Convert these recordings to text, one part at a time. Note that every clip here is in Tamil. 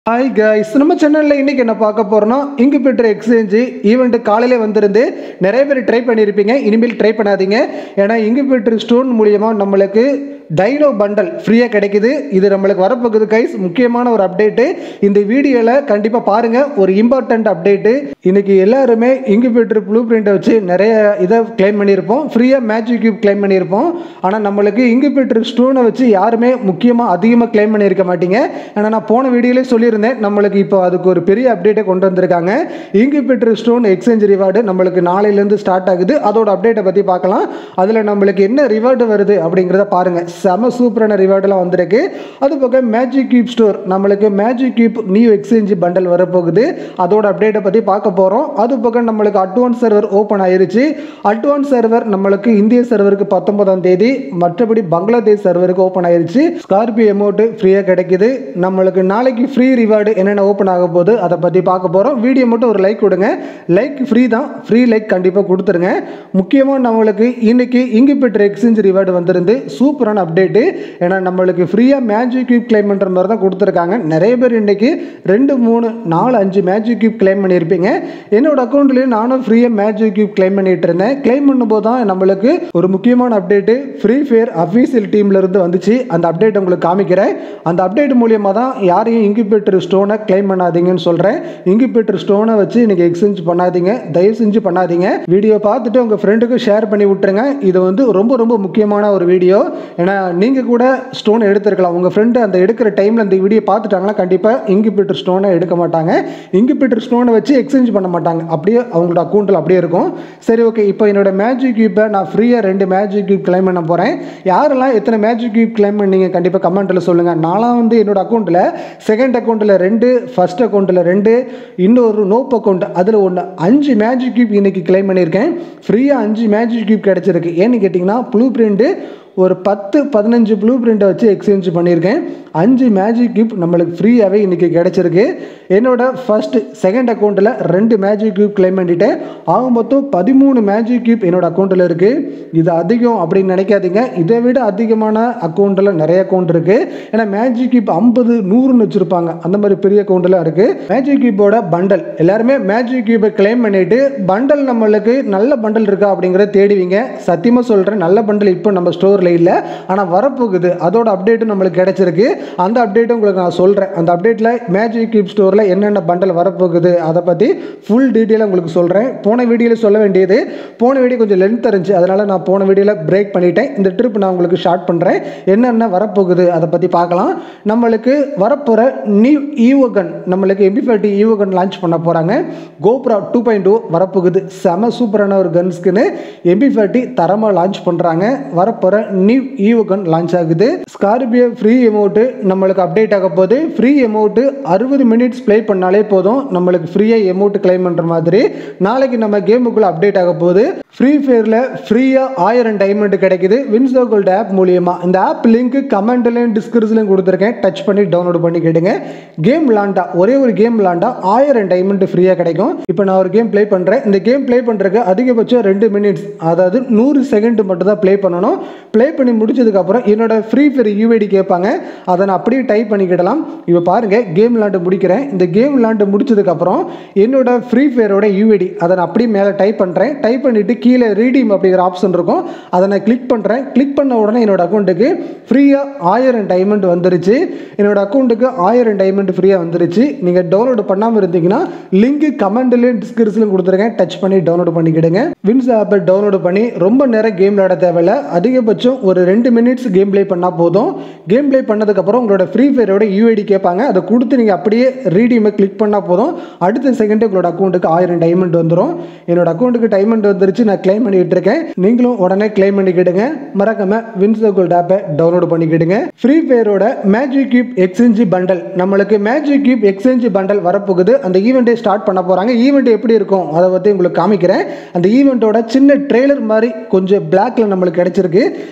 ஹாய் கைஸ் நம்ம சேனலில் இன்னைக்கு என்ன பார்க்க போறோம்னா இங்குபெட்டர் எக்ஸ்சேஞ்சு ஈவெண்ட் காலையில வந்திருந்து நிறைய பேர் ட்ரை பண்ணியிருப்பீங்க இனிமேல் ட்ரை பண்ணாதீங்க ஏன்னா இங்குபெட்டர் ஸ்டோன் மூலியமா நம்மளுக்கு டைனோ பண்டல் ஃப்ரீயாக கிடைக்குது இது நம்மளுக்கு வரப்போகுது கைஸ் முக்கியமான ஒரு அப்டேட்டு இந்த வீடியோவில் கண்டிப்பாக பாருங்க ஒரு இம்பார்ட்டன்ட் அப்டேட்டு இன்னைக்கு எல்லாருமே இங்குபெட்டர் ப்ளூ பிரிண்ட்டை வச்சு நிறைய இதை கிளைம் பண்ணியிருப்போம் ஃப்ரீயாக மேஜிக் கியூப் கிளைம் பண்ணியிருப்போம் ஆனால் நம்மளுக்கு இங்குபெட்டர் ஸ்டோனை வச்சு யாருமே முக்கியமாக அதிகமாக கிளைம் பண்ணியிருக்க மாட்டீங்க ஏன்னா நான் போன வீடியோலே சொல்லியிருந்தேன் நம்மளுக்கு இப்போ அதுக்கு ஒரு பெரிய அப்டேட்டை கொண்டு வந்திருக்காங்க இங்குபெட்டர் ஸ்டோன் எக்ஸ்சேஞ்ச் ரிவார்டு நம்மளுக்கு நாளையிலேருந்து ஸ்டார்ட் ஆகுது அதோட அப்டேட்டை பற்றி பார்க்கலாம் அதில் நம்மளுக்கு என்ன ரிவார்டு வருது அப்படிங்கிறத பாருங்கள் செம சூப்பரான ரிவார்டெலாம் வந்திருக்கு அது போக மேஜிக் கியூப் ஸ்டோர் நம்மளுக்கு magic cube new exchange bundle வரப்போகுது அதோட அப்டேட்டை பற்றி பார்க்க போகிறோம் அது போக நம்மளுக்கு அட்வான்ஸ் சர்வர் ஓப்பன் ஆயிருச்சு அட்வான்ஸ் சர்வர் நம்மளுக்கு இந்திய சர்வருக்கு பத்தொன்பதாம் தேதி மற்றபடி பங்களாதேஷ் சர்வருக்கு ஓப்பன் ஆயிருச்சு ஸ்கார்பியோ அமௌண்ட் ஃப்ரீயாக கிடைக்குது நம்மளுக்கு நாளைக்கு ஃப்ரீ ரிவார்டு என்னென்ன ஓப்பன் ஆக போகுது அதை பற்றி பார்க்க போகிறோம் வீடியோ மட்டும் ஒரு லைக் கொடுங்க லைக் ஃப்ரீ தான் ஃப்ரீ லைக் கண்டிப்பாக கொடுத்துருங்க முக்கியமாக நம்மளுக்கு இன்னைக்கு இங்குபெட்டர் எக்ஸ்சேஞ்ச் ரிவார்டு வந்திருந்து சூப்பரான அப்டேட்டு ஏன்னா நம்மளுக்கு ஃப்ரீயாக மேஜிக் கியூப் கிளைம் பண்ணுற மாதிரி தான் கொடுத்துருக்காங்க நிறைய பேர் இன்னைக்கு ரெண்டு மூணு நாலு அஞ்சு மேஜிக் கியூப் கிளைம் பண்ணியிருப்பீங்க என்னோட அக்கௌண்ட்லேயும் நானும் ஃப்ரீயாக மேஜிக் கியூப் கிளைம் பண்ணிட்டு இருந்தேன் கிளைம் பண்ணும்போது தான் நம்மளுக்கு ஒரு முக்கியமான அப்டேட்டு ஃப்ரீ ஃபயர் அஃபீஷியல் டீம்ல இருந்து வந்துச்சு அந்த அப்டேட் உங்களுக்கு காமிக்கிறேன் அந்த அப்டேட் மூலியமாக தான் யாரையும் இங்குபெட்டர் ஸ்டோனை கிளைம் பண்ணாதீங்கன்னு சொல்கிறேன் இங்குபெட்டர் ஸ்டோனை வச்சு இன்னைக்கு எக்ஸ்சேஞ்ச் பண்ணாதீங்க தயவு செஞ்சு பண்ணாதீங்க வீடியோ பார்த்துட்டு உங்கள் ஃப்ரெண்டுக்கு ஷேர் பண்ணி விட்டுருங்க இது வந்து ரொம்ப ரொம்ப முக்கியமான ஒரு வீடியோ ஏன்னா நீங்கள் கூட ஸ்டோன் எடுத்துருக்கலாம் உங்கள் ஃப்ரெண்டு அந்த எடுக்கிற டைமில் அந்த வீடியோ பார்த்துட்டாங்கன்னா கண்டிப்பாக இங்குபெட்டர் ஸ்டோனை எடுக்க மாட்டாங்க இங்குபெட்டர் ஸ்டோனை வச்சு எக்ஸ்சேஞ்ச் பண்ண மாட்டாங்க அப்படியே அவங்களோட அக்கௌண்ட்டில் அப்படியே இருக்கும் சரி ஓகே இப்போ என்னோட மேஜிக் கியூப்பை நான் ஃப்ரீயாக ரெண்டு மேஜிக் கியூப் கிளைம் பண்ண போகிறேன் யாரெல்லாம் எத்தனை மேஜிக் கியூப் கிளைம் பண்ணீங்க கண்டிப்பாக கமெண்ட்டில் சொல்லுங்கள் நான்லாம் வந்து என்னோட அக்கௌண்ட்டில் செகண்ட் அக்கௌண்ட்டில் ரெண்டு ஃபர்ஸ்ட் அக்கௌண்ட்டில் ரெண்டு இன்னொரு நோப் அக்கௌண்ட் அதில் ஒன்று அஞ்சு மேஜிக் கியூப் இன்னைக்கு கிளைம் பண்ணியிருக்கேன் ஃப்ரீயாக அஞ்சு மேஜிக் கியூப் கிடச்சிருக்கு ஏன்னு கேட்டிங்கன்னா ப்ளூ பிரிண்ட்டு ஒரு பத்து பதினஞ்சு ப்ளூ பிரிண்ட்டை வச்சு எக்ஸ்சேஞ்ச் பண்ணியிருக்கேன் அஞ்சு மேஜிக் கியூப் நம்மளுக்கு ஃப்ரீயாகவே இன்றைக்கி கிடச்சிருக்கு என்னோட ஃபர்ஸ்ட் செகண்ட் அக்கௌண்ட்டில் ரெண்டு மேஜிக் கியூப் கிளைம் பண்ணிட்டேன் ஆக மொத்தம் பதிமூணு மேஜிக் கியூப் என்னோட அக்கௌண்ட்டில் இருக்குது இது அதிகம் அப்படின்னு நினைக்காதீங்க இதை விட அதிகமான அக்கௌண்ட்டில் நிறைய அக்கௌண்ட் இருக்குது ஏன்னா மேஜிக் கியூப் ஐம்பது நூறுன்னு வச்சுருப்பாங்க அந்த மாதிரி பெரிய அக்கௌண்ட்டில் இருக்குது மேஜிக் கியூப்போட பண்டல் எல்லாருமே மேஜிக் கியூப்பை கிளைம் பண்ணிவிட்டு பண்டல் நம்மளுக்கு நல்ல பண்டல் இருக்கா அப்படிங்கிறத தேடுவீங்க சத்தியமாக சொல்கிறேன் நல்ல பண்டல் இப்போ நம்ம ஸ்டோரில் இல்லை ஆனால் வரப்போகுது அதோட அப்டேட்டும் நம்மளுக்கு கிடைச்சிருக்கு அந்த அப்டேட்டும் உங்களுக்கு நான் சொல்கிறேன் அந்த அப்டேட்டில் மேஜிக் கியூப் ஸ்டோரில் என்னென்ன பண்டல் வரப்போகுது அதை பற்றி ஃபுல் டீட்டெயிலாக உங்களுக்கு சொல்கிறேன் போன வீடியோவில் சொல்ல வேண்டியது போன வீடியோ கொஞ்சம் லென்த் இருந்துச்சு அதனால் நான் போன வீடியோவில் பிரேக் பண்ணிட்டேன் இந்த ட்ரிப் நான் உங்களுக்கு ஷார்ட் பண்ணுறேன் என்னென்ன வரப்போகுது அதை பற்றி பார்க்கலாம் நம்மளுக்கு வரப்போகிற நியூ ஈவோகன் நம்மளுக்கு எம்பி ஃபார்ட்டி ஈவோகன் லான்ச் பண்ண போகிறாங்க கோப்ரா டூ பாயிண்ட் டூ வரப்போகுது செம சூப்பரான ஒரு கன் ஸ்கின்னு எம்பி ஃபார்ட்டி தரமாக லான்ச் பண்ணுறாங்க வரப்போகிற நியூ ஈவோகன் லான்ச் ஆகுது ஸ்கார்பியோ ஃப்ரீ எமௌண்ட்டு நம்மளுக்கு அப்டேட் ஆக போகுது ஃப்ரீ எமௌண்ட்டு அறுபது மினிட்ஸ் ப்ளே பண்ணாலே போதும் நம்மளுக்கு ஃப்ரீயாக எமௌண்ட் கிளைம் பண்ணுற மாதிரி நாளைக்கு நம்ம கேமுக்குள்ளே அப்டேட் ஆக போகுது ஃப்ரீ ஃபயரில் ஃப்ரீயாக ஆயிரம் டைமண்ட் கிடைக்குது வின்சோ கோல்டு ஆப் மூலியமாக இந்த ஆப் லிங்க் கமெண்ட்லையும் டிஸ்கிரிப்ஷன்லையும் கொடுத்துருக்கேன் டச் பண்ணி டவுன்லோட் பண்ணி கேட்டுங்க கேம் விளாண்டா ஒரே ஒரு கேம் விளாண்டா ஆயிரம் டைமண்ட் ஃப்ரீயாக கிடைக்கும் இப்போ நான் ஒரு கேம் ப்ளே பண்ணுறேன் இந்த கேம் ப்ளே பண்ணுறதுக்கு அதிகபட்சம் ரெண்டு மினிட்ஸ் அதாவது நூறு செகண்ட் மட்டும் தான் ப்ளே பண்ணணும் ப்ளே பண்ணி முடிச்சதுக்கப்புறம் என்னோட ஃப்ரீ ஃபயர் யூஐடி கேட்பாங்க அதை நான் அப்படியே டைப் பண்ணிக்கிடலாம் இப்போ பாருங்கள் கேம் விளாண்டு முடிக்கிறேன் இந்த கேம் விளாண்டு முடிச்சதுக்கப்புறம் என்னோட ஃப்ரீ ஃபயரோட யூஐடி அதை நான் அப்படியே மேலே டைப் பண்ணுறேன் டைப் பண்ணிவிட்டு கீழே ரீடீம் அப்படிங்கிற ஆப்ஷன் இருக்கும் அதை நான் கிளிக் பண்ணுறேன் கிளிக் பண்ண உடனே என்னோட அக்கௌண்ட்டுக்கு ஃப்ரீயாக ஆயிரம் டைமண்ட் வந்துருச்சு என்னோட அக்கௌண்ட்டுக்கு ஆயிரம் டைமண்ட் ஃப்ரீயாக வந்துருச்சு நீங்கள் டவுன்லோடு பண்ணாமல் இருந்தீங்கன்னா லிங்க் கமெண்ட்லேயும் டிஸ்கிரிப்ஷன்லையும் கொடுத்துருக்கேன் டச் பண்ணி டவுன்லோட் பண்ணிக்கிடுங்க வின்ஸ் ஆப்பை டவுன்லோடு பண்ணி ரொம்ப நேரம் கேம் விளையாட தேவையில்ல அதிகபட்சம் ஒரு ரெண்டு மினிட்ஸ் கேம் ப்ளே பண்ணால் போதும் கேம் ப்ளே பண்ணதுக்கப்புறம் உங்களோட ஃப்ரீ ஃபயரோட யூஐடி கேட்பாங்க அதை கொடுத்து நீங்கள் அப்படியே ரீடிமை கிளிக் பண்ணால் போதும் அடுத்த செகண்டே உங்களோட அக்கௌண்ட்டுக்கு ஆயிரம் டைமண்ட் வந்துடும் என்னோட அக்கௌண்ட்டுக்கு டைமண்ட் வந்துருச்சு நான் கிளைம் பண்ணிட்டு இருக்கேன் நீங்களும் உடனே கிளைம் பண்ணிக்கிடுங்க மறக்காம வின்ஸ் கோல்ட் ஆப்பை டவுன்லோட் பண்ணிக்கிடுங்க ஃப்ரீ ஃபயரோட மேஜிக் கியூப் எக்ஸ்சேஞ்ச் பண்டல் நம்மளுக்கு மேஜிக் கியூப் எக்ஸ்சேஞ்ச் பண்டல் வரப்போகுது அந்த ஈவெண்ட்டை ஸ்டார்ட் பண்ண போகிறாங்க ஈவெண்ட் எப்படி இருக்கும் அதை பற்றி உங்களுக்கு காமிக்கிறேன் அந்த ஈவெண்ட்டோட சின்ன ட்ரெய்லர் மாதிரி கொஞ்சம் பிளாக்ல நம்மளுக்கு கிடைச்சிருக்கு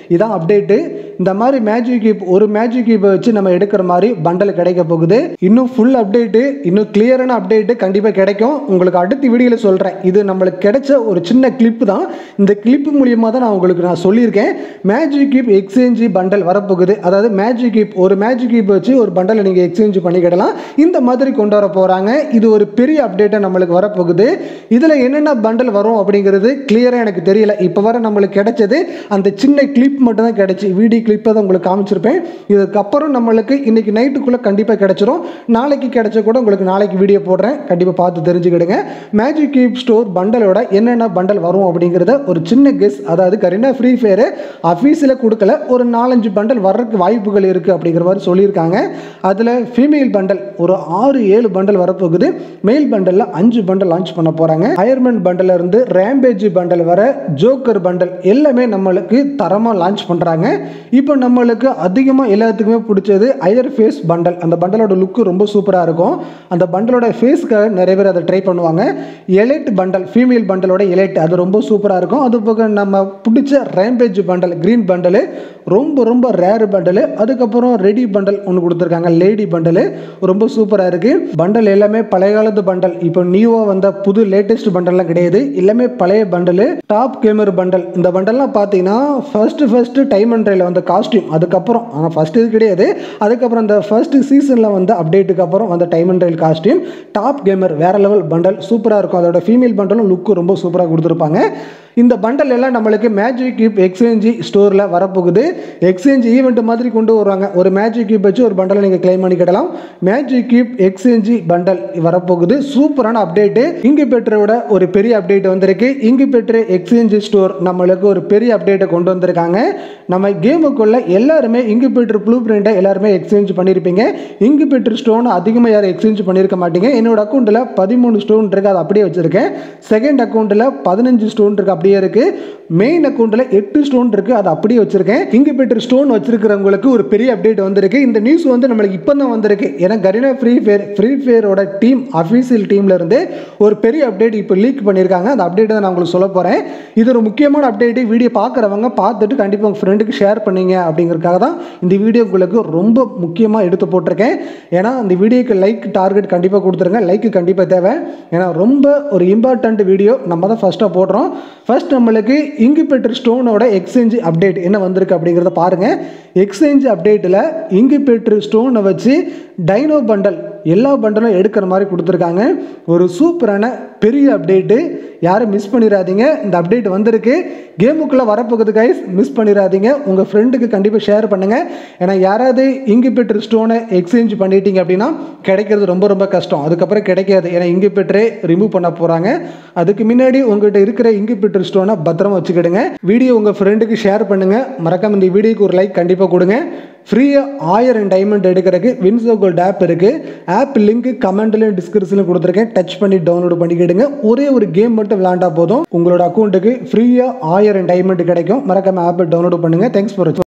இதான் அப்டேட்டு இந்த மாதிரி மேஜிக் கீப் ஒரு மேஜிக் கீப்பை வச்சு நம்ம எடுக்கிற மாதிரி பண்டல் கிடைக்க போகுது இன்னும் ஃபுல் அப்டேட்டு இன்னும் கிளியரான அப்டேட்டு கண்டிப்பாக கிடைக்கும் உங்களுக்கு அடுத்த வீடியோவில் சொல்கிறேன் இது நம்மளுக்கு கிடைச்ச ஒரு சின்ன கிளிப்பு தான் இந்த கிளிப்பு மூலியமாக தான் நான் உங்களுக்கு நான் சொல்லியிருக்கேன் மேஜிக் கீப் எக்ஸ்சேஞ்சு பண்டல் வரப்போகுது அதாவது மேஜிக் கீப் ஒரு மேஜிக் கீப் வச்சு ஒரு பண்டலை நீங்கள் எக்ஸ்சேஞ்ச் பண்ணிக்கிடலாம் இந்த மாதிரி கொண்டு வர போகிறாங்க இது ஒரு பெரிய அப்டேட்டாக நம்மளுக்கு வரப்போகுது இதில் என்னென்ன பண்டல் வரும் அப்படிங்கிறது கிளியராக எனக்கு தெரியல இப்போ வர நம்மளுக்கு கிடைச்சது அந்த சின்ன கிளிப் மட்டும் தான் கிடைச்சி வீடியோ கிளிப்பை தான் உங்களுக்கு காமிச்சிருப்பேன் இதுக்கப்புறம் நம்மளுக்கு இன்னைக்கு நைட்டுக்குள்ளே கண்டிப்பாக கிடைச்சிரும் நாளைக்கு கிடைச்ச கூட உங்களுக்கு நாளைக்கு வீடியோ போடுறேன் கண்டிப்பாக பார்த்து தெரிஞ்சுக்கிடுங்க மேஜிக் கீப் ஸ்டோர் பண்டலோட என்னென்ன பண்டல் வரும் அப்படிங்கிறத ஒரு சின்ன கெஸ் அதாவது கரீனா ஃப்ரீ ஃபயரு அஃபீஸில் கொடுக்கல ஒரு நாலஞ்சு பண்டல் வர்றதுக்கு வாய்ப்புகள் இருக்குது அப்படிங்கிற மாதிரி சொல்லியிருக்காங்க அதில் ஃபீமேல் பண்டல் ஒரு ஆறு ஏழு பண்டல் வரப்போகுது மெயில் பண்டலில் அஞ்சு பண்டல் லான்ச் பண்ண போகிறாங்க அயர்மெண்ட் பண்டல் இருந்து ரேம்பேஜ் பண்டல் வர ஜோக்கர் பண்டல் எல்லாமே நம்மளுக்கு தரமாக லான்ச் பண்ணுறாங்க இப்போ நம்மளுக்கு அதிகமாக எல்லாத்துக்குமே பிடிச்சது அயர் ஃபேஸ் பண்டல் அந்த பண்டலோட லுக்கு ரொம்ப சூப்பராக இருக்கும் அந்த பண்டலோட ஃபேஸ்க்காக நிறைய பேர் அதை ட்ரை பண்ணுவாங்க எலைட் பண்டல் ஃபீமேல் பண்டலோட எலைட் அது ரொம்ப சூப்பராக இருக்கும் அது போக நம்ம பிடிச்ச ரேம்பேஜ் பண்டல் க்ரீன் பண்டலு ரொம்ப ரொம்ப ரேர் பண்டலு அதுக்கப்புறம் ரெடி பண்டல் ஒன்று கொடுத்துருக்காங்க லேடி பண்டலு ரொம்ப சூப்பராக இருக்குது பண்டல் எல்லாமே பழைய காலத்து பண்டல் இப்போ நியூவாக வந்த புது லேட்டஸ்ட் பண்டல்லாம் கிடையாது எல்லாமே பழைய பண்டலு டாப் கேமர் பண்டல் இந்த பண்டல்லாம் பார்த்தீங்கன்னா first first time and trail வந்த காஸ்டியூம் அதுக்கப்புறம் ஆனால் ஃபர்ஸ்ட் இது கிடையாது அதுக்கப்புறம் இந்த ஃபர்ஸ்ட் சீசனில் வந்த அப்டேட்டுக்கு அப்புறம் வந்த time and trail costume top gamer வேற லெவல் பண்டல் சூப்பராக இருக்கும் அதோட ஃபீமேல் பண்டலும் லுக்கு ரொம்ப சூப்பராக கொடுத்துருப்பாங்க இந்த பண்டல் எல்லாம் நம்மளுக்கு மேஜிக் கியூப் எக்ஸ்சேஞ்சி ஸ்டோரில் வரப்போகுது எக்ஸ்சேஞ்ச் ஈவெண்ட் மாதிரி கொண்டு வருவாங்க ஒரு மேஜிக் கியூப் வச்சு ஒரு பண்டலை நீங்கள் கிளைம் பண்ணிக்கிடலாம் மேஜிக் கியூப் எக்ஸ்சேஞ்சி பண்டல் வரப்போகுது சூப்பரான அப்டேட்டு இங்கு பெற்றோட ஒரு பெரிய அப்டேட் வந்திருக்கு இங்கு பெற்ற எக்ஸ்சேஞ்ச் ஸ்டோர் நம்மளுக்கு ஒரு பெரிய அப்டேட்டை கொண்டு வந்திருக்காங்க நம்ம கேமுக்குள்ள எல்லாருமே இங்கு பெற்ற ப்ளூ பிரிண்ட்டை எல்லாருமே எக்ஸ்சேஞ்ச் பண்ணியிருப்பீங்க இங்கு பெற்ற ஸ்டோன் அதிகமாக யாரும் எக்ஸ்சேஞ்ச் பண்ணியிருக்க மாட்டீங்க என்னோட அக்கௌண்ட்டில் பதிமூணு ஸ்டோன் இருக்குது அதை அப்படியே வச்சுருக்கேன் செகண்ட் அக்கௌண்ட்டில் பதினஞ்சு ஸ்டோன் இருக்குது அப்படியே இருக்குது மெயின் அக்கௌண்ட்டில் எட்டு ஸ்டோன் இருக்குது அதை அப்படியே வச்சிருக்கேன் இங்கு பெற்ற ஸ்டோன் வச்சிருக்கிறவங்களுக்கு ஒரு பெரிய அப்டேட் வந்திருக்கு இந்த நியூஸ் வந்து நம்மளுக்கு இப்போ தான் வந்திருக்கு ஏன்னா கரீனா ஃப்ரீ ஃபயர் ஃப்ரீ ஃபயரோட டீம் அஃபீஷியல் டீம்ல இருந்து ஒரு பெரிய அப்டேட் இப்போ லீக் பண்ணியிருக்காங்க அந்த அப்டேட் தான் நான் உங்களுக்கு சொல்ல போகிறேன் இது ஒரு முக்கியமான அப்டேட்டு வீடியோ பார்க்குறவங்க பார்த்துட்டு கண்டிப்பாக உங்கள் ஃப்ரெண்டுக்கு ஷேர் பண்ணீங்க அப்படிங்கிறதுக்காக தான் இந்த வீடியோ உங்களுக்கு ரொம்ப முக்கியமாக எடுத்து போட்டிருக்கேன் ஏன்னா இந்த வீடியோக்கு லைக் டார்கெட் கண்டிப்பாக கொடுத்துருங்க லைக் கண்டிப்பாக தேவை ஏன்னா ரொம்ப ஒரு இம்பார்ட்டண்ட் வீடியோ நம்ம தான் ஃபஸ்ட்டாக போடுறோம் ஃபர்ஸ்ட் நம்மளுக்கு இங்கு பெற்ற ஸ்டோனோட எக்ஸ்சேஞ்ச் அப்டேட் என்ன வந்திருக்கு அப்படிங்கிறத பாருங்கள் எக்ஸ்சேஞ்ச் அப்டேட்டில் இங்கு பெற்ற ஸ்டோனை வச்சு டைனோ பண்டல் எல்லா பண்டலும் எடுக்கிற மாதிரி கொடுத்துருக்காங்க ஒரு சூப்பரான பெரிய அப்டேட்டு யாரும் மிஸ் பண்ணிடாதீங்க இந்த அப்டேட் வந்திருக்கு கேமுக்குள்ளே வரப்போகுது கைஸ் மிஸ் பண்ணிடாதீங்க உங்கள் ஃப்ரெண்டுக்கு கண்டிப்பாக ஷேர் பண்ணுங்கள் ஏன்னா யாராவது இங்கு பெற்ற ஸ்டோனை எக்ஸ்சேஞ்ச் பண்ணிட்டீங்க அப்படின்னா கிடைக்கிறது ரொம்ப ரொம்ப கஷ்டம் அதுக்கப்புறம் கிடைக்காது ஏன்னா இங்கு பெற்றே ரிமூவ் பண்ண போகிறாங்க அதுக்கு முன்னாடி உங்கள்கிட்ட இருக்கிற இங்கு பெற்ற ஸ்டோனை பத்திரமா வச்சுக்கிடுங்க வீடியோ உங்கள் ஃப்ரெண்டுக்கு ஷேர் பண்ணுங்கள் மறக்காம இந்த வீடியோக்கு ஒரு லைக் கண்டிப்பாக கொடுங்க ஃப்ரீயாக ஆயிரம் டைமண்ட் எடுக்கிறதுக்கு வின்சோ கோல்ட் ஆப் இருக்குது ஆப் லிங்க் கமெண்ட்லையும் டிஸ்கிரிப்ஷன்லையும் கொடுத்துருக்கேன் டச் பண்ணி டவுன்லோட் பண்ணிக்கிடுங்க ஒரே ஒரு கேம் மட்டும் விளாண்டா போதும் உங்களோட அக்கௌண்ட்டுக்கு ஃப்ரீயாக ஆயிரம் டைமண்ட் கிடைக்கும் மறக்காம ஆப்பை டவுன்லோட் பண்ணுங்கள் தேங்க்ஸ் ஃபார்